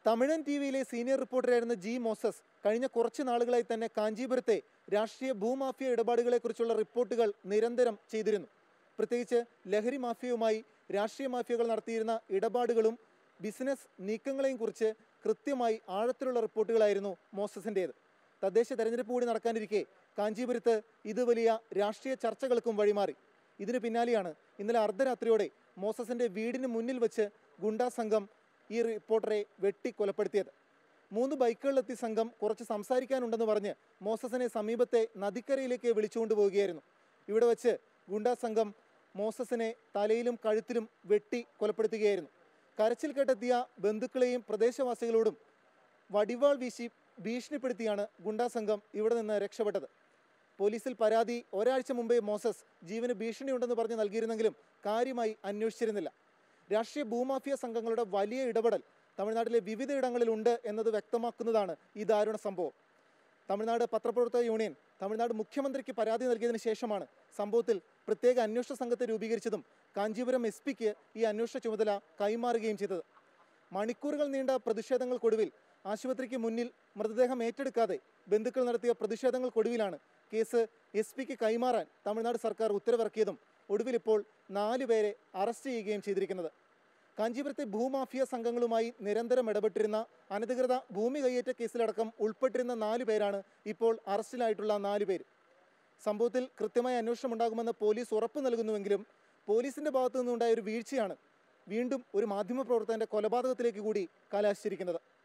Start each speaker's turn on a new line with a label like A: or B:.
A: തമിഴൻ T വിയിലെ senior റിപ്പോർട്ടറായിരുന്ന G Moses കഴിഞ്ഞ കുറച്ച് നാളുകളായി തന്നെ കാഞ്ചീപുരത്തെ രാഷ്ട്രീയ ഭൂമാഫിയ ഇടപാടുകളെക്കുറിച്ചുള്ള റിപ്പോർട്ടുകൾ നിരന്തരം ചെയ്തിരുന്നു പ്രത്യേകിച്ച് ലഹരി മാഫിയയുമായി രാഷ്ട്രീയ മാഫിയകൾ നടത്തിയിരുന്ന ഇടപാടുകളും ബിസിനസ് നീക്കങ്ങളെയും കുറിച്ച് കൃത്യമായി ആഴത്തിലുള്ള റിപ്പോർട്ടുകളായിരുന്നു മോസസിൻ്റേത് തദ്ദേശ തെരഞ്ഞെടുപ്പ് കൂടി നടക്കാനിരിക്കെ കാഞ്ചീപുരത്ത് ഇത് വലിയ രാഷ്ട്രീയ ചർച്ചകൾക്കും വഴിമാറി ഇതിന് പിന്നാലെയാണ് ഇന്നലെ അർദ്ധരാത്രിയോടെ മോസസിന്റെ വീടിന് മുന്നിൽ വെച്ച് ഗുണ്ടാ സംഘം ഈ റിപ്പോർട്ടറെ വെട്ടി കൊലപ്പെടുത്തിയത് മൂന്ന് ബൈക്കുകളിലെത്തിയ സംഘം കുറച്ച് സംസാരിക്കാനുണ്ടെന്ന് പറഞ്ഞ് മോസസിനെ സമീപത്തെ നദിക്കരയിലേക്ക് വിളിച്ചുകൊണ്ടുപോവുകയായിരുന്നു ഇവിടെ വെച്ച് ഗുണ്ടാ സംഘം മോസസിനെ തലയിലും കഴുത്തിലും വെട്ടി കൊലപ്പെടുത്തുകയായിരുന്നു കരച്ചിൽ കേട്ടെത്തിയ ബന്ധുക്കളെയും പ്രദേശവാസികളോടും വടിവാൾ വീശി ഭീഷണിപ്പെടുത്തിയാണ് ഗുണ്ടാ സംഘം ഇവിടെ നിന്ന് രക്ഷപ്പെട്ടത് പോലീസിൽ പരാതി ഒരാഴ്ച മുമ്പേ മോസസ് ജീവന് ഭീഷണിയുണ്ടെന്ന് പറഞ്ഞ് നൽകിയിരുന്നെങ്കിലും കാര്യമായി അന്വേഷിച്ചിരുന്നില്ല രാഷ്ട്രീയ ഭൂമാഫിയ സംഘങ്ങളുടെ വലിയ ഇടപെടൽ തമിഴ്നാട്ടിലെ വിവിധ ഇടങ്ങളിലുണ്ട് എന്നത് വ്യക്തമാക്കുന്നതാണ് ഈ ദാരുണ സംഭവം തമിഴ്നാട് പത്രപ്രവർത്തക യൂണിയൻ തമിഴ്നാട് മുഖ്യമന്ത്രിക്ക് പരാതി നൽകിയതിനു ശേഷമാണ് സംഭവത്തിൽ പ്രത്യേക അന്വേഷണ സംഘത്തെ രൂപീകരിച്ചതും കാഞ്ചീപുരം എസ് പിക്ക് ഈ അന്വേഷണ ചുമതല കൈമാറുകയും ചെയ്തത് മണിക്കൂറുകൾ നീണ്ട പ്രതിഷേധങ്ങൾക്കൊടുവിൽ ആശുപത്രിക്ക് മുന്നിൽ മൃതദേഹം ഏറ്റെടുക്കാതെ ബന്ധുക്കൾ നടത്തിയ പ്രതിഷേധങ്ങൾക്കൊടുവിലാണ് കേസ് എസ് പിക്ക് കൈമാറാൻ തമിഴ്നാട് സർക്കാർ ഉത്തരവിറക്കിയതും ഒടുവിൽ ഇപ്പോൾ നാലു പേരെ അറസ്റ്റ് ചെയ്യുകയും ചെയ്തിരിക്കുന്നത് കാഞ്ചീപുരത്തെ ഭൂമാഫിയ സംഘങ്ങളുമായി നിരന്തരം ഇടപെട്ടിരുന്ന അനധികൃത ഭൂമി കയ്യേറ്റ കേസിലടക്കം ഉൾപ്പെട്ടിരുന്ന നാലു പേരാണ് ഇപ്പോൾ അറസ്റ്റിലായിട്ടുള്ള നാലു പേര് സംഭവത്തിൽ കൃത്യമായ അന്വേഷണം ഉണ്ടാകുമെന്ന് പോലീസ് ഉറപ്പ് നൽകുന്നുവെങ്കിലും പോലീസിന്റെ ഭാഗത്തു നിന്നുണ്ടായ ഒരു വീഴ്ചയാണ് വീണ്ടും ഒരു മാധ്യമപ്രവർത്തകന്റെ കൊലപാതകത്തിലേക്ക് കൂടി കലാശിച്ചിരിക്കുന്നത്